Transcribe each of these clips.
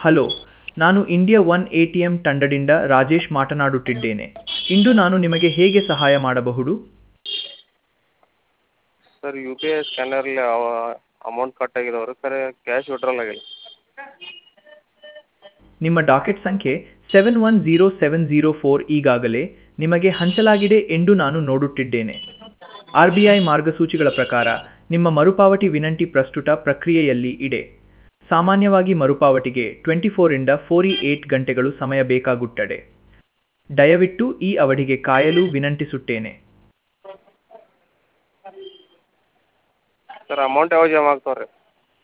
hello ನಾನು India one A T M ತಂಡದಿಂದ ರಾಜೇಶ್ ಮಾತನಾಡುತ್ತಿದ್ದೇನೆ ಇಂದು ನಾನು ನಿಮಗೆ ಹೇಗೆ ಸಹಾಯ ಮಾಡಬಹುದು ಸರ್ ಯು ಪಿ ಐ ಸ್ಕ್ಯಾನರಲ್ಲಿ ಅಮೌಂಟ್ ಕಟ್ ಆಗಿದಾವೆ ಸರ್ ಕ್ಯಾಶ್ ವಿಡ್ರಾಲ್ ಆಗಿಲ್ಲ ನಿಮ್ಮ ಡಾಕೆಟ್ ಸಂಖ್ಯೆ seven one zero seven zero four ಈಗಾಗಲೇ ನಿಮಗೆ ಹಂಚಲಾಗಿದೆ ಎಂದು ನಾನು ನೋಡುತ್ತಿದ್ದೇನೆ ಆರ್ ಬಿ ಐ ಮಾರ್ಗಸೂಚಿಗಳ ಪ್ರಕಾರ ನಿಮ್ಮ ಮರುಪಾವತಿ ವಿನಂತಿ ಪ್ರಸ್ತುತ ಪ್ರಕ್ರಿಯೆಯಲ್ಲಿ ಇದೆ ಸಾಮಾನ್ಯವಾಗಿ ಮರುಪಾವತಿಗೆ ಟ್ವೆಂಟಿ ಫೋರಿಂದ ಫೋರ್ಟಿ ಏಟ್ ಗಂಟೆಗಳು ಸಮಯ ಬೇಕಾಗುತ್ತದೆ ದಯವಿಟ್ಟು ಈ ಅವಧಿಗೆ ಕಾಯಲು ವಿನಂತಿಸುತ್ತೇನೆ ಸರ್ ಅಮೌಂಟ್ ಯಾವಾಗ ಜಮಾ ಆಗ್ತಾವೆ ರೀ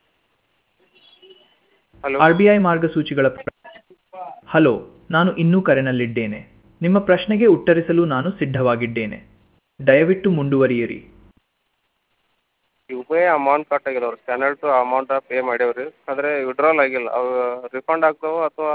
ಹಲೋ ಆರ್ ಬಿ ಐ ಮಾರ್ಗಸೂಚಿಗಳ ಪ್ರ- ಹಲೋ ನಾನು ಇನ್ನೂ ಕರೆನಲ್ಲಿದ್ದೇನೆ ನಿಮ್ಮ ಪ್ರಶ್ನೆಗೆ ಉತ್ತರಿಸಲು ನಾನು ಸಿದ್ಧವಾಗಿದ್ದೇನೆ ದಯವಿಟ್ಟು ಮುಂದುವರಿಯಿರಿ U P I amount cut ಆಗಿದಾವೆ re scanner to amount pay ಮಾಡೇವಿ ರೀ ಆದರೆ ವಿಡ್ರಾಲ್ ಆಗಿಲ್ಲ ಅವು ರಿಫಂಡ್ ಆಗ್ತಾವೆ ಅಥವಾ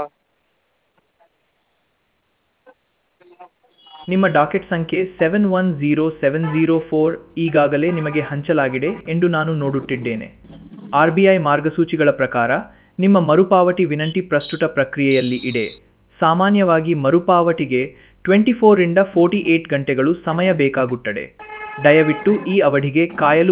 ನಿಮ್ಮ ಡಾಕೆಟ್ ಸಂಖ್ಯೆ seven one zero seven zero four ಈಗಾಗಲೇ ನಿಮಗೆ ಹಂಚಲಾಗಿದೆ ಎಂದು ನಾನು ನೋಡುತ್ತಿದ್ದೇನೆ ಆರ್ ಬಿ ಐ ಮಾರ್ಗಸೂಚಿಗಳ ಪ್ರಕಾರ ನಿಮ್ಮ ಮರುಪಾವತಿ ವಿನಂತಿ ಪ್ರಸ್ತುತ ಪ್ರಕ್ರಿಯೆಯಲ್ಲಿ ಇದೆ ಸಾಮಾನ್ಯವಾಗಿ ಮರುಪಾವತಿಗೆ ಟ್ವೆಂಟಿ ಫೋರಿಂದ ಫೋರ್ಟಿ ಏಟ್ ಗಂಟೆಗಳು ಸಮಯ ಬೇಕಾಗುತ್ತದೆ ದಯವಿಟ್ಟು ಈ ಅವಧಿಗೆ ಕಾಯಲು